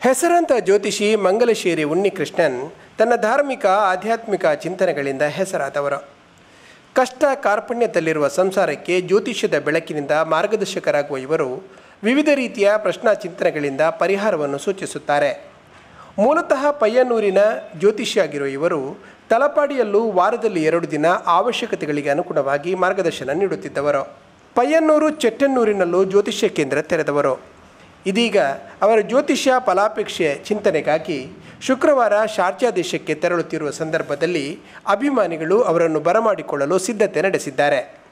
ಹೆಸರಾಂತ ಜ್ಯೋತಿಷಿ ಮಂಗಲಶೇರಿ ಉನ್ನಿಕೃಷ್ಣನ್ ತನ್ನ ಧಾರ್ಮಿಕ ಆಧ್ಯಾತ್ಮಿಕ ಚಿಂತನೆಗಳಿಂದ ಹೆಸರಾದವರು ಕಷ್ಟ ಕಾರ್ಪಣ್ಯದಲ್ಲಿರುವ ಸಂಸಾರಕ್ಕೆ ಜ್ಯೋತಿಷ್ಯದ ಬೆಳಕಿನಿಂದ ಮಾರ್ಗದರ್ಶಕರಾಗುವ ಇವರು ವಿವಿಧ ರೀತಿಯ ಪ್ರಶ್ನಾ ಚಿಂತನೆಗಳಿಂದ ಪರಿಹಾರವನ್ನು ಸೂಚಿಸುತ್ತಾರೆ ಮೂಲತಃ ಪಯ್ಯನ್ನೂರಿನ ಜ್ಯೋತಿಷಿ ಆಗಿರುವ ಇವರು ತಲಪಾಡಿಯಲ್ಲೂ ವಾರದಲ್ಲಿ ಎರಡು ದಿನ ಅವಶ್ಯಕತೆಗಳಿಗೆ ಅನುಗುಣವಾಗಿ ಮಾರ್ಗದರ್ಶನ ನೀಡುತ್ತಿದ್ದವರು ಪಯ್ಯನ್ನೂರು ಚೆಟ್ಟನ್ನೂರಿನಲ್ಲೂ ಜ್ಯೋತಿಷ್ಯ ಕೇಂದ್ರ ತೆರೆದವರು ಇದೀಗ ಅವರ ಜ್ಯೋತಿಷ್ಯ ಫಲಾಪೇಕ್ಷೆ ಚಿಂತನೆಗಾಗಿ ಶುಕ್ರವಾರ ಶಾರ್ಜಾ ದೇಶಕ್ಕೆ ತೆರಳುತ್ತಿರುವ ಸಂದರ್ಭದಲ್ಲಿ ಅಭಿಮಾನಿಗಳು ಅವರನ್ನು ಬರಮಾಡಿಕೊಳ್ಳಲು ಸಿದ್ಧತೆ ನಡೆಸಿದ್ದಾರೆ